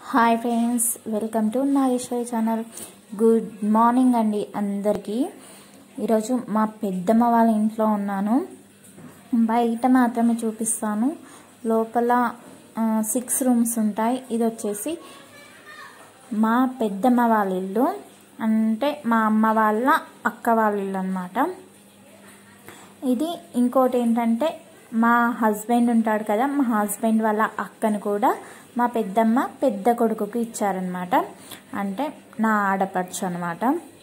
hi friends welcome to Nageshwari channel good morning అండి అందరికీ ఈరోజు మా పెద్దమ్మ వాళ్ళ ఇంట్లో ఉన్నాను బయట మాత్రమే చూపిస్తాను లోపల సిక్స్ రూమ్స్ ఉంటాయి ఇది వచ్చేసి మా పెద్దమ్మ వాళ్ళ ఇల్లు అంటే మా అమ్మ వాళ్ళ అక్క వాళ్ళ ఇల్లు అనమాట ఇది ఇంకోటి ఏంటంటే మా హస్బెండ్ ఉంటాడు కదా మా హస్బెండ్ వాళ్ళ అక్కను కూడా మా పెద్దమ్మ పెద్ద కొడుకుకి ఇచ్చారనమాట అంటే నా ఆడపడుచు అనమాట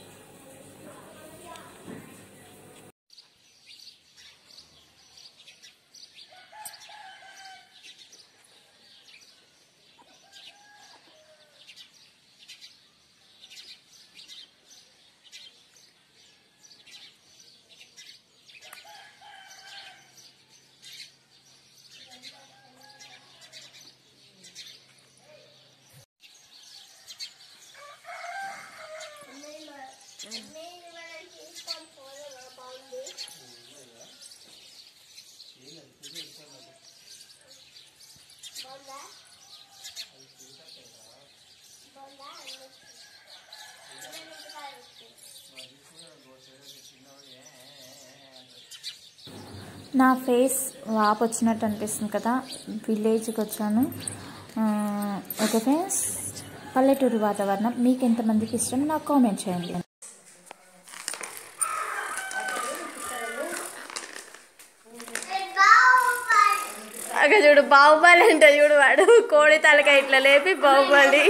నా ఫేస్ వాపు వచ్చినట్టు అనిపిస్తుంది కదా విలేజ్కి వచ్చాను ఓకే ఫ్రెండ్స్ పల్లెటూరు వాతావరణం మీకు ఎంతమందికి ఇష్టం నాకు కామెంట్ చేయండి అక్కడ చూడు బాహుబలి అంటే చూడు వాడు కోడి తలకాయ ఇట్లా లేపి బాహుబలి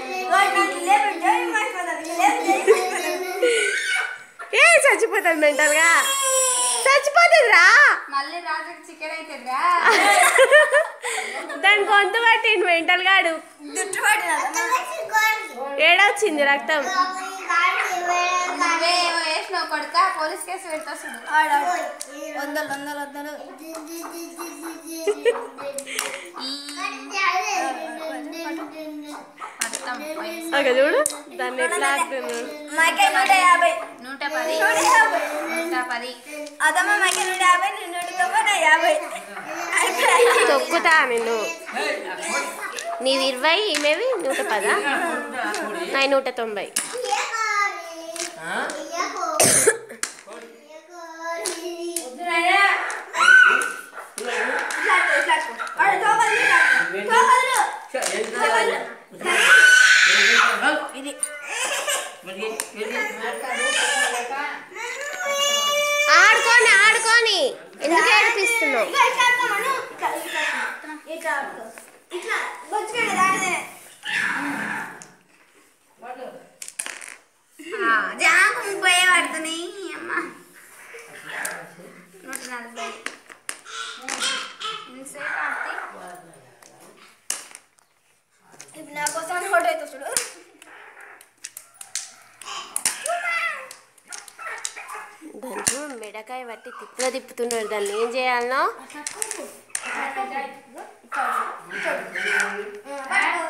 ఏ చచ్చిపోతుంది మెంటల్ గా చచ్చిపోతుంది రా మళ్ళీ రాజుకి చికెన్ అవుతుందా దాని గొంతు పట్టిండు మెంటల్ గాడు ఏడొచ్చింది రక్తం నువ్వే ఏమో వేసినావు కొడుక పోలీస్ కేసు పెడతా చూడు వందలు వందలు వందలు మొత్తం పోయి- అక్కడ చూడు దాన్ని ఎట్లా ఆడుతున్నాడు నూట పది నూట పది తొక్కుతా నిన్ను నీది ఇరవై ఈమెవి నూట పదా నాయి నూట తొంభై ఆడుకొని ఆడుకొని ఎందుకు ఏడిపిస్తున్నావు జాకు ముప్పై పడుతున్నాయి అమ్మ నూట నలభై ఎంతసేపు ఆడితే ఇప్పుడు నా కోసం హోటల్ అయితే చూడు దాంట్లో మెడకాయ పట్టి తిప్పులో తిప్పుతున్నాడు దాన్ని ఏం చేయాలనో